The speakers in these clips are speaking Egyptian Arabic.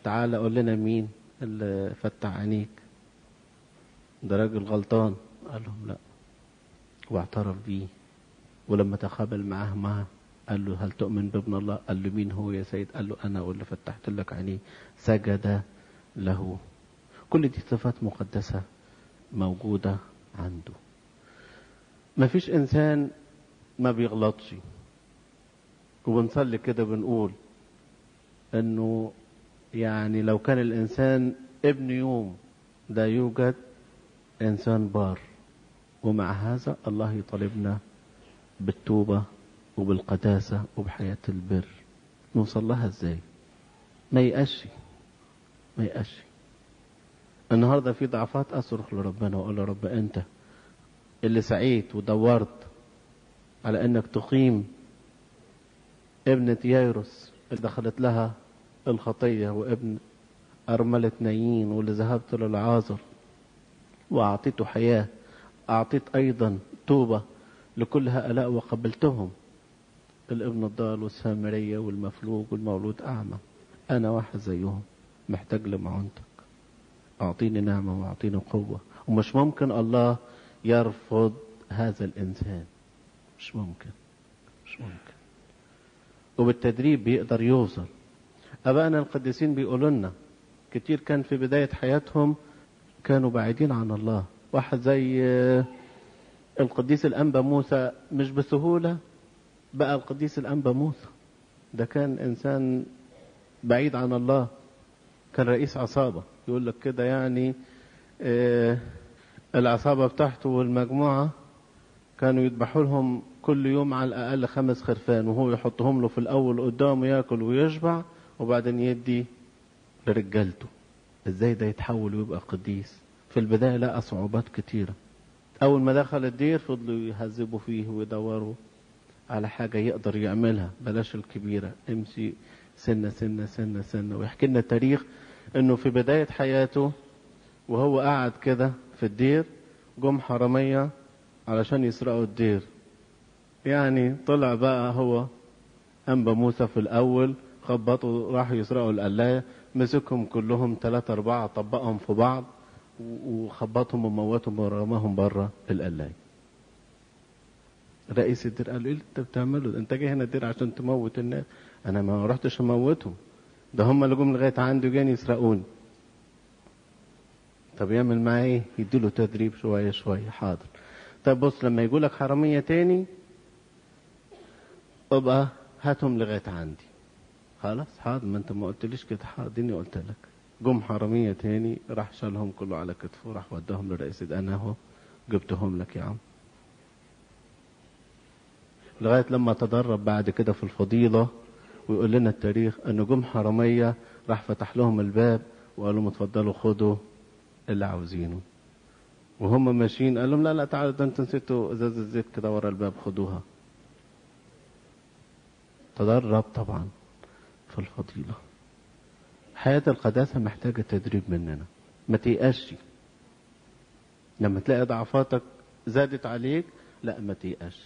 تعالى قول لنا مين اللي فتح عينيك ده راجل غلطان قال لهم لا واعترف بيه ولما تقابل معاه معه قال له هل تؤمن بابن الله قال له مين هو يا سيد قال له انا واللي فتحت لك عينيه سجد له كل دي صفات مقدسة موجودة عنده ما فيش انسان ما بيغلطش وبنصلي كده بنقول انه يعني لو كان الانسان ابن يوم لا يوجد انسان بار ومع هذا الله يطالبنا بالتوبة وبالقداسة وبحياة البر نوصل لها ازاي ما يقش ما يقش النهارده في ضعفات اصرخ لربنا واقول له رب انت اللي سعيت ودورت على انك تقيم ابنة يايروس اللي دخلت لها الخطية وابن أرملة نايين واللي ذهبت للعازر وأعطيته حياة أعطيت أيضا توبة لكل هؤلاء وقبلتهم الابن الضال والسامرية والمفلوج والمولود أعمى أنا واحد زيهم محتاج لمعونتك أعطيني نعمة وأعطيني قوة ومش ممكن الله يرفض هذا الإنسان مش ممكن مش ممكن وبالتدريب بيقدر يوصل أبائنا القديسين بيقولوا لنا كتير كان في بداية حياتهم كانوا بعيدين عن الله واحد زي القديس الأنبا موسى مش بسهولة بقى القديس الأنبا موسى ده كان إنسان بعيد عن الله كان رئيس عصابة يقول لك كده يعني آه العصابة بتاعته والمجموعة كانوا يذبحوا لهم كل يوم على الأقل خمس خرفان وهو يحطهم له في الأول قدامه ياكل ويشبع وبعدين يدي لرجالته ازاي ده يتحول ويبقى قديس في البداية لقى صعوبات كتيرة أول ما دخل الدير فضلوا يهذبوا فيه ويدوروا على حاجة يقدر يعملها بلاش الكبيرة امشي سنة سنة سنة سنة ويحكي لنا تاريخ انه في بداية حياته وهو قاعد كده في الدير جم حرامية علشان يسرقوا الدير يعني طلع بقى هو أنبا موسى في الأول خبطوا راحوا يسرقوا القلاية مسكهم كلهم ثلاثة أربعة طبقهم في بعض وخبطهم وموتهم ورماهم بره القلاية رئيس الدير قال له ايه اللي انت بتعمله انت جاي هنا الدير عشان تموت الناس انا ما رحتش اموتهم ده هم اللي جم لغايه عندي وجاني يسرقوني طب يعمل معاه ايه يديله تدريب شويه شويه حاضر طب بص لما يقول لك حراميه تاني ابقى هاتهم لغايه عندي خلاص حاضر ما انت ما قلتليش كده حاضر ديني قلت لك جم حراميه تاني راح شالهم كله على كتفه راح وداهم لرئيس انا اهو جبتهم لك يا عم لغايه لما تدرب بعد كده في الفضيله ويقول لنا التاريخ ان جم حراميه راح فتح لهم الباب وقال لهم اتفضلوا خدوا اللي عاوزينه وهم ماشيين قال لهم لا لا تعالوا ده انتوا نسيتوا ازازه زيت كده ورا الباب خدوها تدرب طبعا في الفضيله حياه القداسه محتاجه تدريب مننا ما تيأسش لما تلاقي ضعفاتك زادت عليك لا ما تيأسش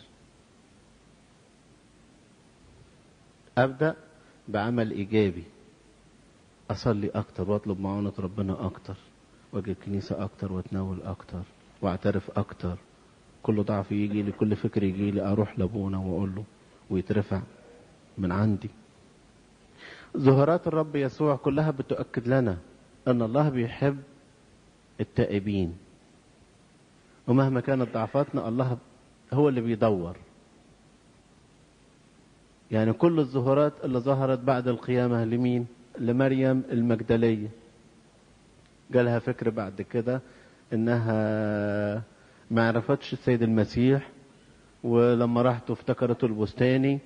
أبدأ بعمل إيجابي أصلي أكتر وأطلب معونة ربنا أكتر وأجي الكنيسة أكتر وأتناول أكتر وأعترف أكتر كل ضعف يجي لي كل فكر يجي لي أروح لأبونا وأقول له ويترفع من عندي ظهورات الرب يسوع كلها بتؤكد لنا أن الله بيحب التائبين ومهما كانت ضعفاتنا الله هو اللي بيدور يعني كل الظهورات اللي ظهرت بعد القيامة لمين لمريم المجدلية جالها فكر بعد كده انها ما عرفتش السيد المسيح ولما راحت افتكرته البستاني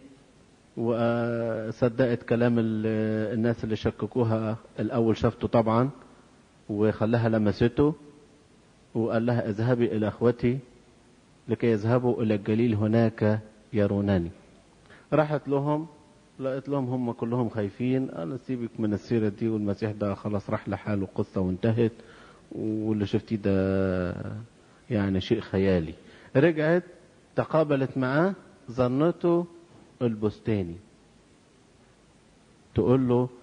وصدقت كلام الناس اللي شككوها الاول شافته طبعا وخلاها لمسته وقال لها اذهبي الى اخوتي لكي يذهبوا الى الجليل هناك يرونني راحت لهم لقيت لهم هم كلهم خايفين انا سيبك من السيره دي والمسيح ده خلاص راح لحاله قصه وانتهت واللي شفتيه ده يعني شيء خيالي رجعت تقابلت معاه ظنته البستاني تقول له